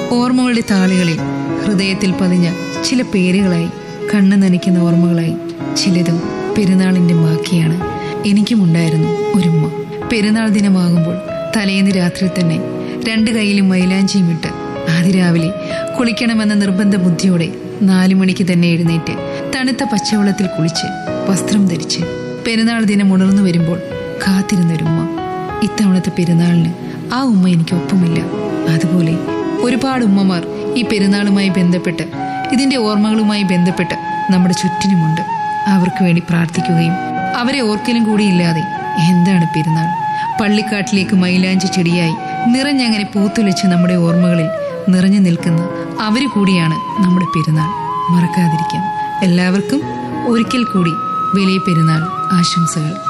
ഓർമ്മകളുടെ താളുകളിൽ ഹൃദയത്തിൽ പതിഞ്ഞ ചില പേരുകളായി കണ്ണു നനയ്ക്കുന്ന ഓർമ്മകളായി ചിലതും പെരുന്നാളിന്റെ ബാക്കിയാണ് എനിക്കുമുണ്ടായിരുന്നു ഒരുമ്മ പെരുന്നാൾ ദിനമാകുമ്പോൾ തലേന്ന് രാത്രി തന്നെ രണ്ട് കൈയിലും മൈലാഞ്ചിയും ഇട്ട് ആദിരാവിലെ കുളിക്കണമെന്ന നിർബന്ധ ബുദ്ധിയോടെ നാലു മണിക്ക് തന്നെ എഴുന്നേറ്റ് തണുത്ത പച്ചവെള്ളത്തിൽ കുളിച്ച് വസ്ത്രം ധരിച്ച് പെരുന്നാൾ ദിനം ഉണർന്നു വരുമ്പോൾ കാത്തിരുന്നൊരുമ്മ ഇത്തവണത്തെ പെരുന്നാളിന് ആ ഉമ്മ എനിക്ക് ഒപ്പമില്ല അതുപോലെ ഒരുപാട് ഉമ്മമാർ ഈ പെരുന്നാളുമായി ബന്ധപ്പെട്ട് ഇതിന്റെ ഓർമ്മകളുമായി ബന്ധപ്പെട്ട് നമ്മുടെ ചുറ്റിനുമുണ്ട് അവർക്ക് വേണ്ടി പ്രാർത്ഥിക്കുകയും അവരെ ഓർക്കലും കൂടിയില്ലാതെ എന്താണ് പെരുന്നാൾ പള്ളിക്കാട്ടിലേക്ക് മൈലാഞ്ചി ചെടിയായി നിറഞ്ഞങ്ങനെ പൂത്തുലച്ച് നമ്മുടെ ഓർമ്മകളിൽ നിറഞ്ഞു നിൽക്കുന്ന അവര് കൂടിയാണ് നമ്മുടെ പെരുന്നാൾ മറക്കാതിരിക്കാം എല്ലാവർക്കും ഒരിക്കൽ കൂടി വലിയ പെരുന്നാൾ ആശംസകൾ